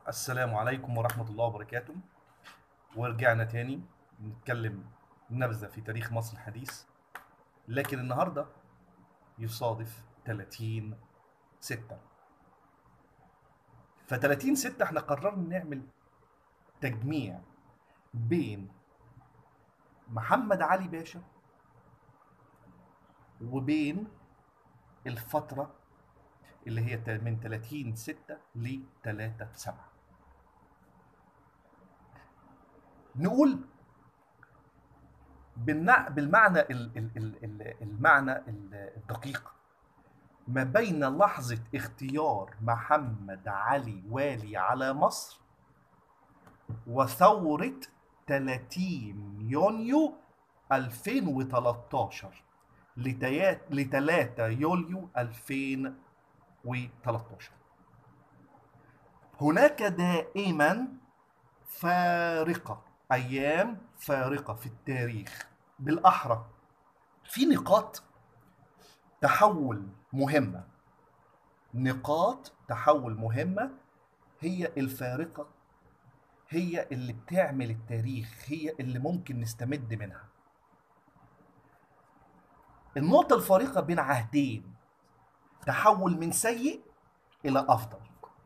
السلام عليكم ورحمة الله وبركاته ورجعنا تاني نتكلم نبذة في تاريخ مصر الحديث لكن النهاردة يصادف 30 ستة ف 30 ستة احنا قررنا نعمل تجميع بين محمد علي باشا وبين الفترة اللي هي تا- من 30 6 ل 3 7 نقول بالنع- بالمعنى ال- ال- ال- ال- المعنى ال- الدقيق ما بين لحظة اختيار محمد علي والي على مصر وثورة 30 يونيو 2013 ل 3 يوليو 2013 هناك دائما فارقة أيام فارقة في التاريخ بالأحرى في نقاط تحول مهمة نقاط تحول مهمة هي الفارقة هي اللي بتعمل التاريخ هي اللي ممكن نستمد منها النقطة الفارقة بين عهدين تحول من سيء إلى أفضل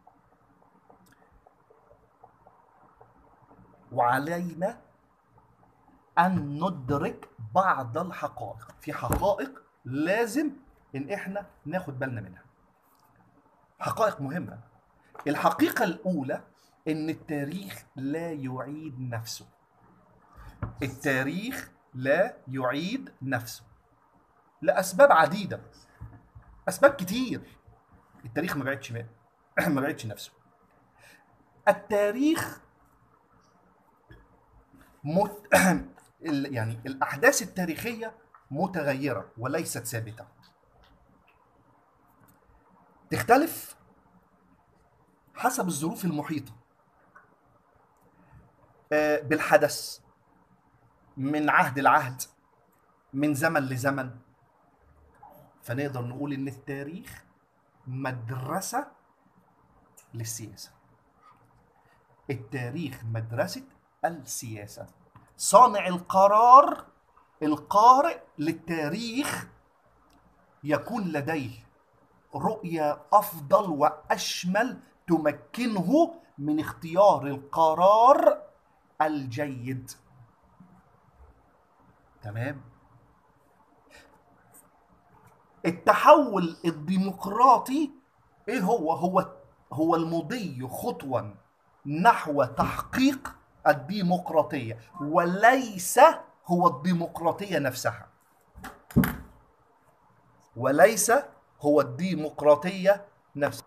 وعلينا أن ندرك بعض الحقائق في حقائق لازم إن إحنا ناخد بالنا منها حقائق مهمة الحقيقة الأولى إن التاريخ لا يعيد نفسه التاريخ لا يعيد نفسه لأسباب عديدة أسباب كتير التاريخ ما بعدش ما بعدش نفسه التاريخ مت... ال- يعني الأحداث التاريخية متغيرة وليست ثابتة تختلف حسب الظروف المحيطة آه، بالحدث من عهد لعهد من زمن لزمن فنقدر نقول إن التاريخ مدرسة للسياسة التاريخ مدرسة السياسة صانع القرار القارئ للتاريخ يكون لديه رؤية أفضل وأشمل تمكنه من اختيار القرار الجيد تمام التحول الديمقراطي ايه هو هو هو المضي خطوا نحو تحقيق الديمقراطية وليس هو الديمقراطية نفسها وليس هو الديمقراطية نفسها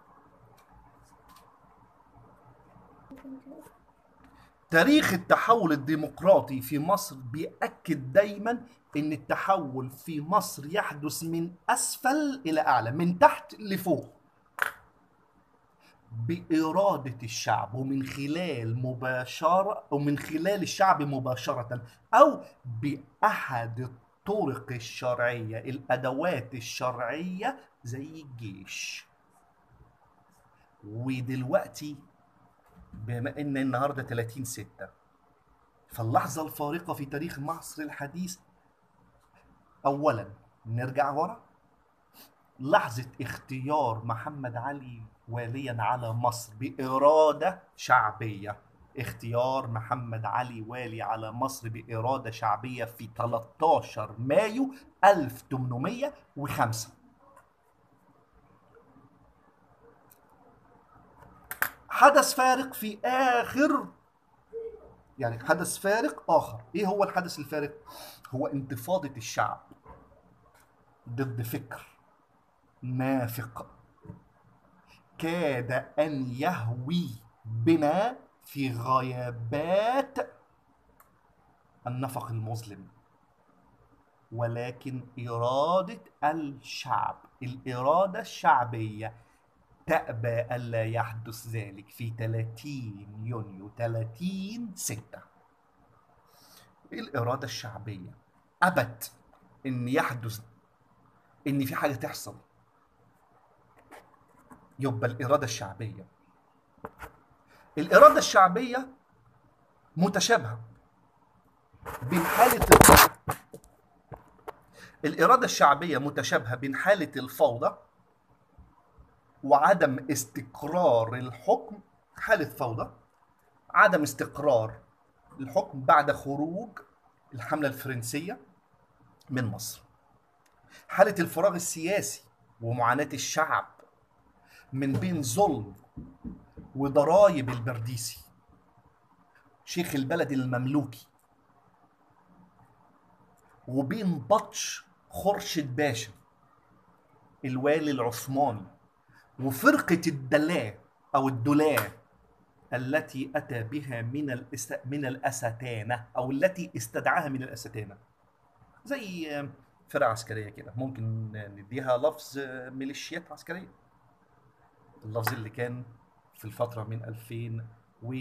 تاريخ التحول الديمقراطي في مصر بيأكد دايما ان التحول في مصر يحدث من اسفل الى اعلى من تحت لفوق بإرادة الشعب ومن خلال مباشرة ومن خلال الشعب مباشرة أو بأحد الطرق الشرعية الأدوات الشرعية زي الجيش ودلوقتي بما ان النهارده 30 6 فاللحظه الفارقه في تاريخ مصر الحديث اولا نرجع ورا لحظه اختيار محمد علي واليا على مصر باراده شعبيه اختيار محمد علي والي على مصر باراده شعبيه في 13 مايو 1805 حدث فارق في اخر يعني حدث فارق اخر ايه هو الحدث الفارق هو انتفاضه الشعب ضد فكر نافق كاد ان يهوي بنا في غيابات النفق المظلم ولكن اراده الشعب الاراده الشعبيه تأبى ألا يحدث ذلك في 30 يونيو 30 6 الإرادة الشعبية أبت إن يحدث إن في حاجة تحصل يبقى الإرادة الشعبية الإرادة الشعبية متشابهة بين حالة الإرادة الشعبية متشابهة بين حالة الفوضى وعدم استقرار الحكم حالة فوضى عدم استقرار الحكم بعد خروج الحملة الفرنسية من مصر حالة الفراغ السياسي ومعاناة الشعب من بين ظلم وضرايب البرديسي شيخ البلد المملوكي وبين بطش خرشد باشا الوالي العثماني وفرقة الدلاة أو الدلاة التي أتى بها من الأس... من الأستانة أو التي استدعاها من الأستانة زي فرقة عسكرية كده ممكن نديها لفظ ميليشيات عسكرية اللفظ اللي كان في الفترة من 2000 و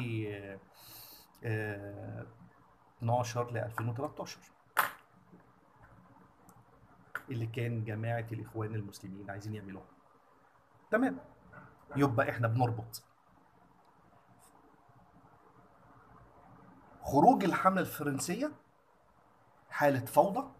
12 ل 2013 اللي كان جماعة الإخوان المسلمين عايزين يعملوها تمام يبقى احنا بنربط خروج الحملة الفرنسية حالة فوضى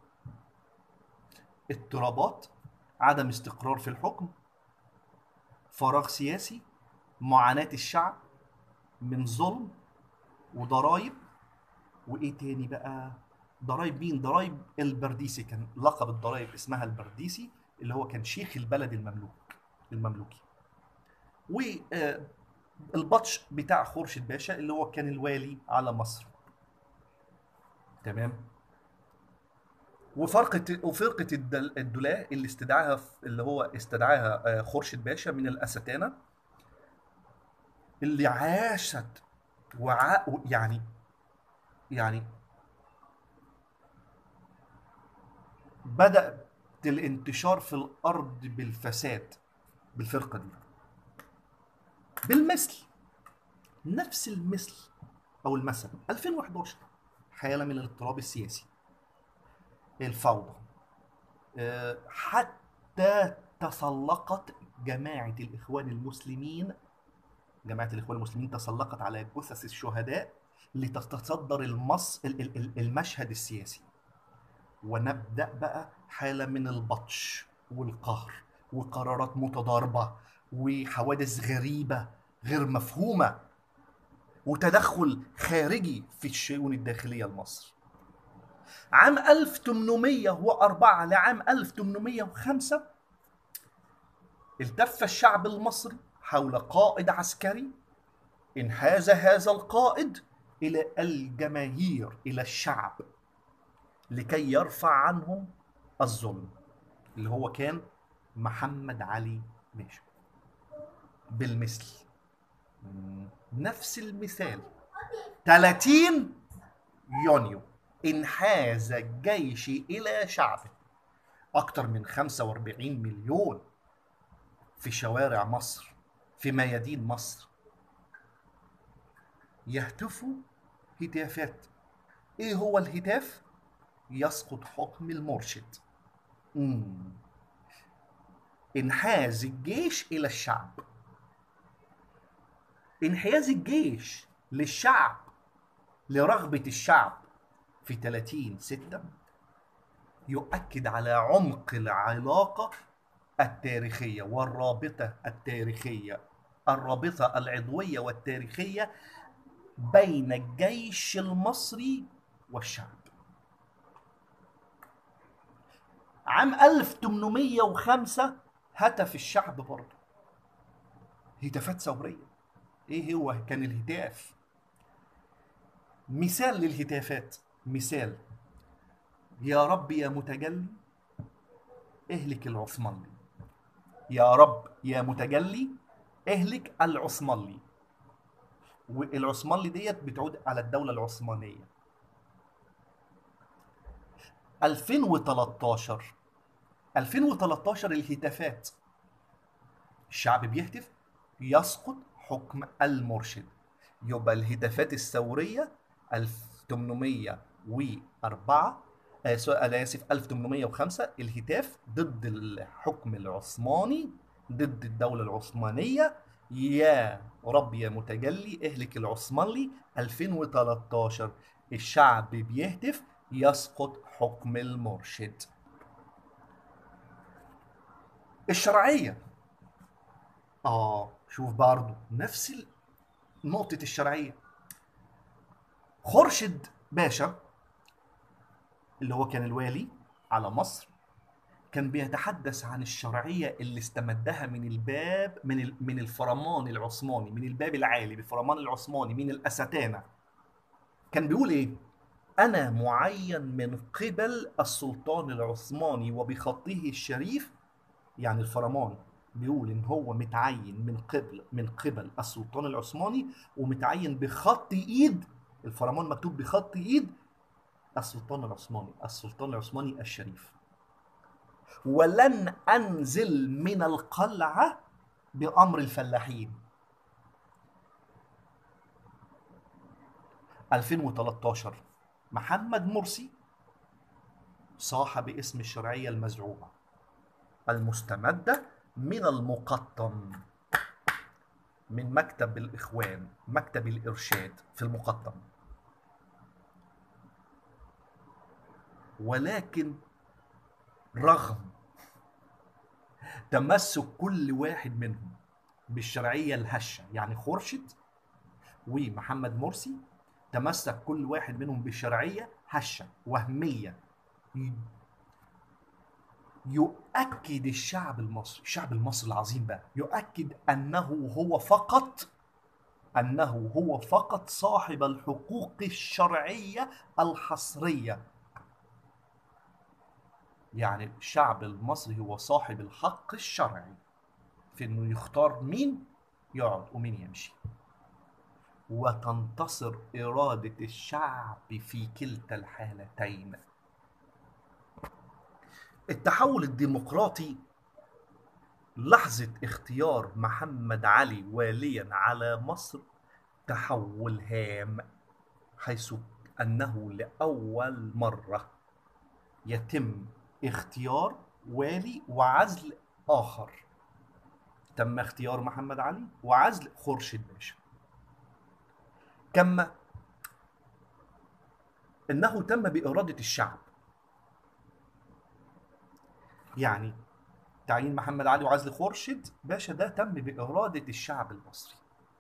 اضطرابات عدم استقرار في الحكم فراغ سياسي معاناة الشعب من ظلم وضرايب وايه تاني بقى ضرايب مين ضرايب البرديسي كان لقب الضرايب اسمها البرديسي اللي هو كان شيخ البلد المملوك المملوكي والبطش بتاع خورشيد باشا اللي هو كان الوالي على مصر تمام وفرقة وفرقة الدل... الدلاة اللي استدعاها اللي هو استدعاها خورشيد باشا من الأستانة اللي عاشت وع... يعني يعني بدأ الانتشار في الأرض بالفساد بالفرقة دي بالمثل نفس المثل أو المثل 2011 حالة من الاضطراب السياسي الفوضى حتى تسلقت جماعة الإخوان المسلمين جماعة الإخوان المسلمين تسلقت على جثث الشهداء لتتصدر المص المشهد السياسي ونبدأ بقى حالة من البطش والقهر وقرارات متضاربة وحوادث غريبة غير مفهومة وتدخل خارجي في الشؤون الداخلية لمصر عام 1804 لعام 1805 التف الشعب المصري حول قائد عسكري انحاز هذا القائد الى الجماهير الى الشعب لكي يرفع عنهم الظلم اللي هو كان محمد علي باشا بالمثل نفس المثال 30 يونيو انحاز الجيش الى شعبه اكثر من 45 مليون في شوارع مصر في ميادين مصر يهتفوا هتافات ايه هو الهتاف يسقط حكم المرشد مم. انحاز الجيش الى الشعب انحياز الجيش للشعب لرغبة الشعب في 30 ستة يؤكد على عمق العلاقة التاريخية والرابطة التاريخية الرابطة العضوية والتاريخية بين الجيش المصري والشعب عام 1805 هتف الشعب برضه هتافات ثورية ايه هو كان الهتاف مثال للهتافات مثال يا رب يا متجلي اهلك العثماني يا رب يا متجلي اهلك العثماني والعثماني ديت بتعود على الدولة العثمانية 2013 2013 الهتافات الشعب بيهتف يسقط حكم المرشد يبقى الهتافات الثورية 1804 آه أنا آسف 1805 الهتاف ضد الحكم العثماني ضد الدولة العثمانية يا رب يا متجلي اهلك العثماني 2013 الشعب بيهتف يسقط حكم المرشد الشرعية اه شوف برضو نفس ال- نقطة الشرعية خورشيد باشا اللي هو كان الوالي على مصر كان بيتحدث عن الشرعية اللي استمدها من الباب من ال- من الفرمان العثماني من الباب العالي بالفرمان العثماني من الأستانة كان بيقول إيه؟ أنا معين من قبل السلطان العثماني وبخطه الشريف يعني الفرمان بيقول إن هو متعين من قبل من قبل السلطان العثماني ومتعين بخط إيد الفرمان مكتوب بخط إيد السلطان العثماني السلطان العثماني الشريف ولن أنزل من القلعة بأمر الفلاحين 2013 محمد مرسي صاح باسم الشرعية المزعومة المستمدة من المقطم من مكتب الإخوان مكتب الإرشاد في المقطم ولكن رغم تمسك كل واحد منهم بالشرعية الهشة يعني خورشيد ومحمد مرسي تمسك كل واحد منهم بالشرعية هشة وهمية ي- يؤكد الشعب المصري الشعب المصري العظيم بقى يؤكد أنه هو فقط أنه هو فقط صاحب الحقوق الشرعية الحصرية يعني الشعب المصري هو صاحب الحق الشرعي في انه يختار مين يقعد ومين يمشي وتنتصر إرادة الشعب في كلتا الحالتين التحول الديمقراطي لحظة اختيار محمد علي واليا على مصر تحول هام حيث أنه لأول مرة يتم اختيار والي وعزل آخر تم اختيار محمد علي وعزل خورشيد باشا كما انه تم بإرادة الشعب يعني تعيين محمد علي وعزل خورشيد باشا ده تم بإرادة الشعب المصري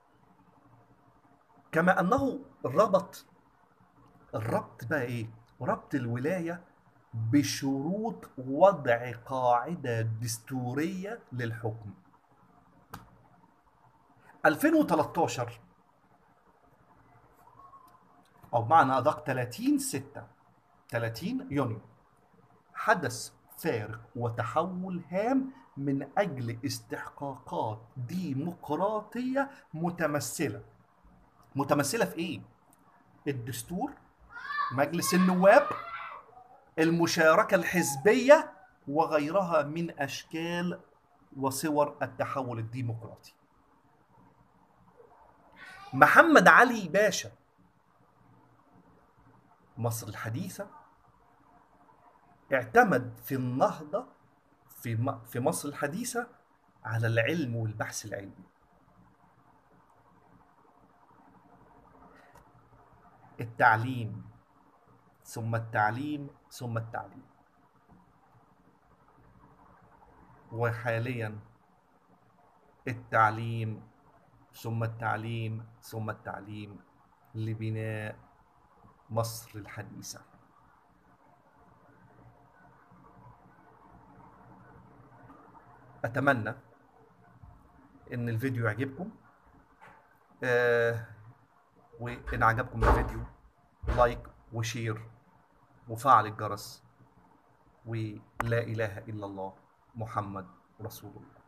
كما أنه ربط الربط بقى إيه؟ ربط الولاية بشروط وضع قاعدة دستورية للحكم 2013 أو معنى أدق 30 6 30 يونيو حدث فارق وتحول هام من أجل استحقاقات ديمقراطية متمثلة متمثلة في إيه؟ الدستور مجلس النواب المشاركة الحزبية وغيرها من أشكال وصور التحول الديمقراطي محمد علي باشا مصر الحديثة اعتمد في النهضة في م- في مصر الحديثة على العلم والبحث العلمي التعليم ثم التعليم ثم التعليم وحاليا التعليم ثم التعليم ثم التعليم لبناء مصر الحديثة أتمنى إن الفيديو يعجبكم آه وإن عجبكم الفيديو لايك وشير وفعل الجرس ولا إله إلا الله محمد رسول الله